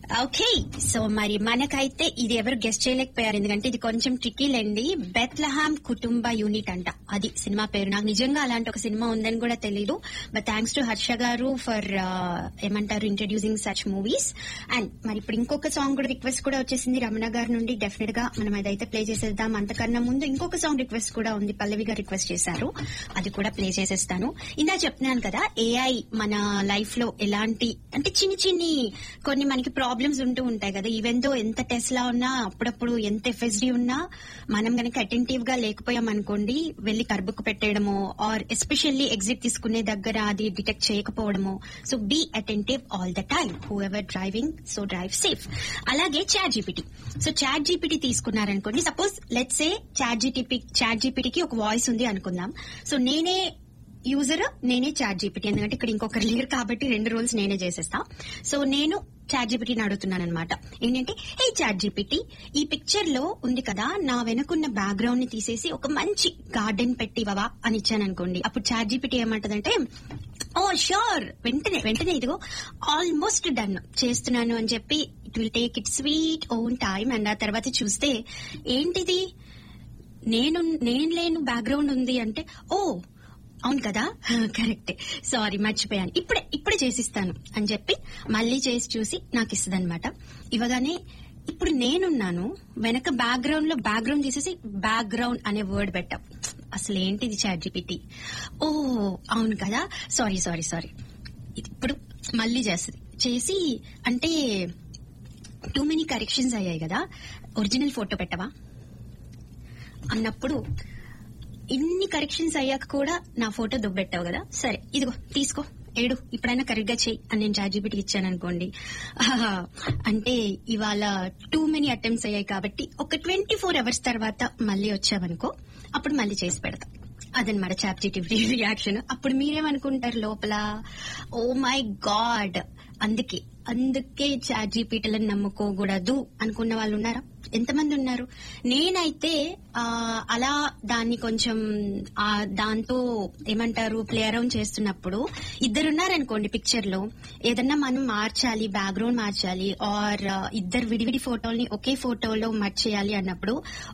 okay so మరి మనకైతే ఇది ఎవరు గెస్ట్ చేయలేకపోయారు ఎందుకంటే ఇది కొంచెం ట్రికీలండి బెత్లహామ్ కుటుంబ యూనిట్ అంట అది సినిమా పేరు నాకు నిజంగా అలాంటి ఒక సినిమా ఉందని కూడా తెలియదు బట్ థ్యాంక్స్ టు హర్ష గారు ఫర్ ఏమంటారు ఇంట్రడ్యూసింగ్ సచ్ మూవీస్ అండ్ మరి ఇప్పుడు ఇంకొక సాంగ్ కూడా రిక్వెస్ట్ కూడా వచ్చేసింది రమణ గారి నుండి డెఫినెట్ గా మనం అదైతే ప్లే చేసేద్దాం అంతకన్నా ముందు ఇంకొక సాంగ్ రిక్వెస్ట్ కూడా ఉంది పల్లవి గారు రిక్వెస్ట్ చేశారు అది కూడా ప్లే చేసేస్తాను ఇందా చెప్తున్నాను కదా ఏఐ మన లైఫ్ లో ఎలాంటి అంటే చిన్ని చిన్ని కొన్ని మనకి ప్రాబ్లమ్స్ ఉంటూ ఉంటాయి కదా ఈవెన్ దో ఎంత టెస్ట్ లా ఉన్నా అప్పుడప్పుడు ఎంత ఎఫ్ఎస్డి ఉన్నా మనం కనుక అటెంటివ్ గా లేకపోయాం అనుకోండి వెళ్లి కర్బుకు పెట్టేయడమో ఆర్ ఎస్పెషల్లీ ఎగ్జిట్ తీసుకునే దగ్గర అది డిటెక్ట్ చేయకపోవడమో so be attentive all the time whoever driving so drive safe అలాగే chat GPT so chat GPT తీసుకున్నారనుకోండి suppose let's a chat GTP chat జీపీటీకి ఒక వాయిస్ ఉంది అనుకుందాం సో నేనే యూజర్ నేనే చాట్ జీపీటీ ఎందుకంటే ఇక్కడ ఇంకొకరు లేరు కాబట్టి రెండు రోల్స్ నేనే చేసేస్తా సో నేను చాట్ జీపీటీని అడుగుతున్నాను అనమాట ఏంటంటే హే చాట్ జీపీటీ ఈ పిక్చర్ లో ఉంది కదా నా వెనుకున్న బ్యాక్గ్రౌండ్ ని తీసేసి ఒక మంచి గార్డెన్ పెట్టివవా అని ఇచ్చాను అనుకోండి అప్పుడు చాట్ జీపీటీ ఏమంటదంటే ఓ షూర్ వెంటనే వెంటనే ఇదిగో ఆల్మోస్ట్ డన్ చేస్తున్నాను అని చెప్పి it will take it sweet own time and ఆ తర్వాత చూస్తే ఏంటిది నేను నేను లేను బ్యాక్గ్రౌండ్ ఉంది అంటే ఓ అవును కదా కరెక్టే సారీ మర్చిపోయాను ఇప్పుడే ఇప్పుడే చేసిస్తాను అని చెప్పి మళ్ళీ చేసి చూసి నాకు ఇస్తుంది అనమాట ఇవ్వగానే ఇప్పుడు నేనున్నాను వెనక బ్యాక్గ్రౌండ్ లో బ్యాక్గ్రౌండ్ తీసేసి బ్యాక్గ్రౌండ్ అనే వర్డ్ పెట్టాం అసలు ఏంటిది చాట్ జీపీటీ ఓ అవును కదా సారీ సారీ సారీ ఇప్పుడు మళ్ళీ చేస్తుంది చేసి అంటే టూ మెనీ కరెక్షన్స్ అయ్యాయి కదా ఒరిజినల్ ఫోటో పెట్టవా అన్నప్పుడు ఇన్ని కరెక్షన్స్ అయ్యాక కూడా నా ఫోటో దుబ్బెట్టావు కదా సరే ఇదిగో తీసుకో ఏడు ఇప్పుడైనా కరెక్ట్ గా చెయ్యి అని నేను చార్జీపీటీకి ఇచ్చాను అనుకోండి ఆహా, అంటే ఇవాళ టూ మెనీ అటెంప్ట్స్ అయ్యాయి కాబట్టి ఒక ట్వంటీ ఫోర్ అవర్స్ తర్వాత మళ్ళీ వచ్చావనుకో అప్పుడు మళ్ళీ చేసి పెడతా అదనమాట చాప్జిటివిటీ రియాక్షన్ అప్పుడు మీరేమనుకుంటారు లోపల ఓ మై గాడ్ అందుకే అందుకే చాట్ జీపీటీలను నమ్ముకోకూడదు అనుకున్న వాళ్ళు ఉన్నారా ఎంతమంది ఉన్నారు నేనైతే ఆ, అలా దాన్ని కొంచెం ఆ దాంతో ఏమంటారు ప్లే అరౌండ్ చేస్తున్నప్పుడు ఇద్దరున్నారనుకోండి పిక్చర్ లో ఏదన్నా మనం మార్చాలి బ్యాక్గ్రౌండ్ మార్చాలి ఆర్ ఇద్దరు విడివిడి ఫోటోల్ని ఒకే ఫోటోలో మర్చ్ చేయాలి అన్నప్పుడు